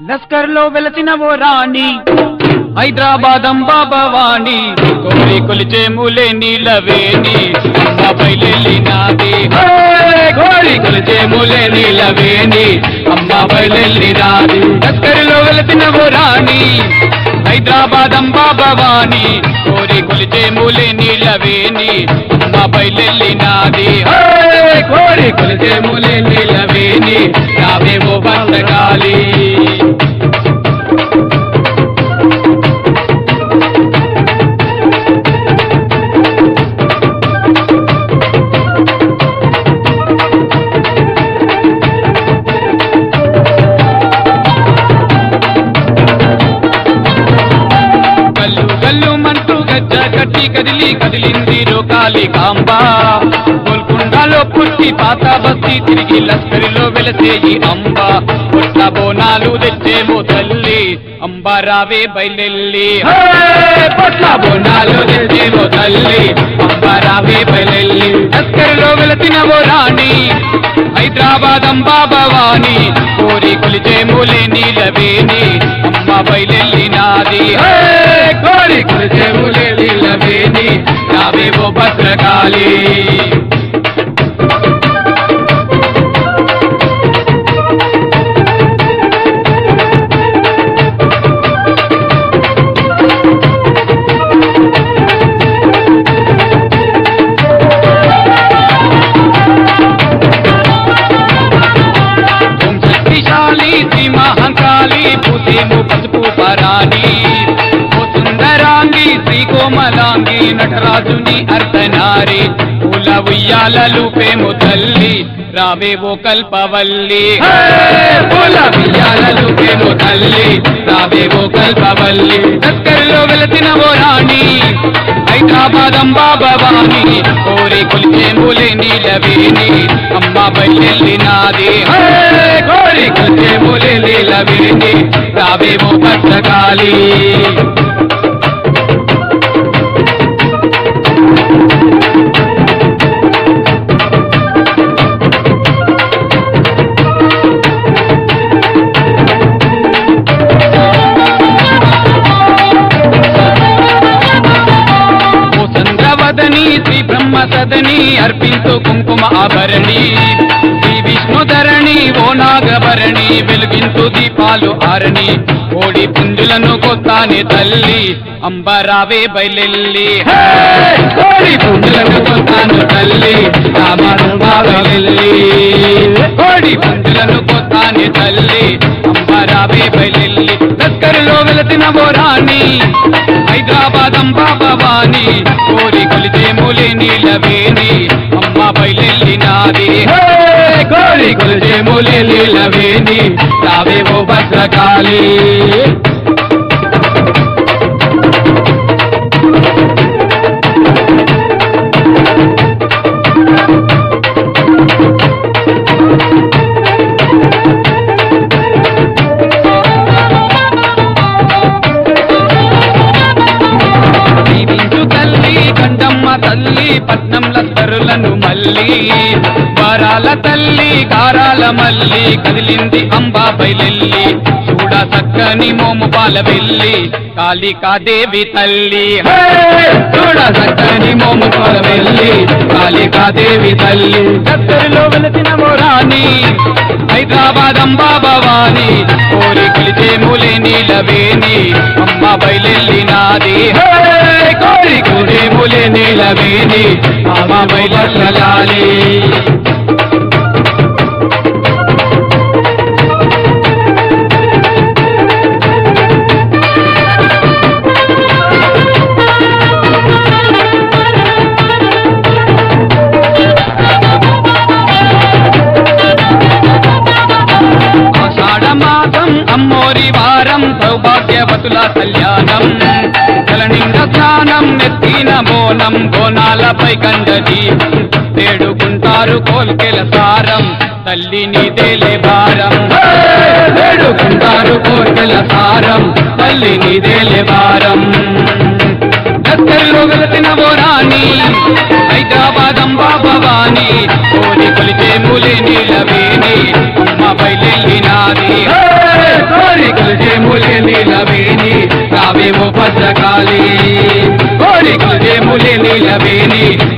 లస్కర్ లో వెలసిన ఓ రాణి హైదరాబాద్ అంబా భవాని కోరి కొలిచే మూలే నీలవేణి అమ్మాపై నాది కోరి కొలిచే మూలే నీలవేణి అమ్మాపై నాది లస్కర్ లో వెలసిన ఓ రాణి హైదరాబాద్ అంబా భవాని కోరి కొలిచే మూలే నీలవేణి అమ్మాపై నాది కోరి కొలిచే మూలే నీలవేణి రావేమో వర్షకాలి గల్లు గల్లు మంటూ గజ్జ కట్టి కదిలి కదిలింది రోకాలి కాంబ గోల్కొండలో పుట్టి పాత బస్తి తిరిగి లస్కరిలో వెలసేయి అంబ పుట్ట బోనాలు తెచ్చేమో తల్లి అంబ రావే బయలెల్లి హే! పొట్ల బోనాలు తెచ్చేమో తల్లి అంబ రావే బయలెల్లి లస్కరిలో వెలసినవో రాణి హైదరాబాద్ అంబా భవాని కోరి కొలిచే మూలే నీలవేణి అమ్మ బయలెల్లి నాది హే! కోరి కొలిచే మూలే నీలవేణి నావేవో భద్రకాళి ఓం శక్తిశాలి శ్రీ మహంకాళి పూసేము పసుపు పరాణి ఓ సుందరాంగి శ్రీ కోమలాంగి నటరాజుని అర్ధనారి పూల ఉయ్యాలలు పేము తల్లి రావే ఓ కల్పవల్లి హే! పూల ఉయ్యాలలు పేము తల్లి రావే ఓ కల్పవల్లి లస్కర్లో వెలసిన ఓ రాణి హైదరాబాద్ అంబా భవాని కోరి కొలిచే మూలే నీలవేణి అమ్మ బయలెల్లి నాది హే! కోరి కొలిచే మూలే నీలవేణి రావేమో భద్రకాళి ఓ చంద్రవదని శ్రీ బ్రహ్మ సదని అర్పించు కుంకుమ ఆభరణి శ్రీ విష్ణుధరణి ఓ నాగభరణి వెలుగించు దీపాలు ఆరణి కోడి పుంజులను కొత్తాని తల్లి అంబరావే బయలెల్లి హే! కోడి పుంజులను కొత్తాను తల్లి రామరంబా బయలెల్లి కోడి పుంజులను కొత్తాని తల్లి అంబరావే బయలెల్లి లస్కరులో వెలసిన ఓ రాణి హైదరాబాద్ అంబా భవాని కోరి కొలిచే మూలే నీలవేణి అమ్మ బయలెల్లి నాది హే! కోరి కొలిచే మూలే నీలవేణి రావేవో భద్రకాళి దీవించు తల్లి కండమ్మ తల్లి పట్నం లస్తరులను మల్లి వరాల తల్లి కారాల మల్లి కదిలింది అంబా బయలెల్లి చూడ చక్కని మోము పాల వెళ్ళి కాళికాదేవి తల్లి హే! చూడ చక్కని మోము పాల వెళ్ళి కాళికాదేవి తల్లి దత్తరిలో వెలసిన రాణి హైదరాబాద్ అంబా భవాని కోరి కొలిచే మూలే నీలవేణి అమ్మ బయలెల్లి నాది హే! కోరి కొలిచే మూలే నీలవేణి అమ్మ బయలెల్లాలి ఆషాఢమాసం అమ్మోరి వారం సౌభాగ్యవతుల కళ్యాణం కలనింగ స్నానం నెత్తిన బోనం బోనాలపై కండది వేడుకుంటారు కోల్కెల సారం తల్లి నీదేలే భారం హే! వేడుకుంటారు కోల్కెల సారం తల్లి నీదేలే భారం లస్కర్లో వెలసిన ఓ రాణి హైదరాబాద్ అంబా భవాని కోరి కొలిచే మూలే నీలవేణి అమ్మ బయలెల్లి నాది హే! కోరి కోరికలు చేములే నీలవేణి రావేమో భద్రకాళి కోరికలు చేములే నీలవేణి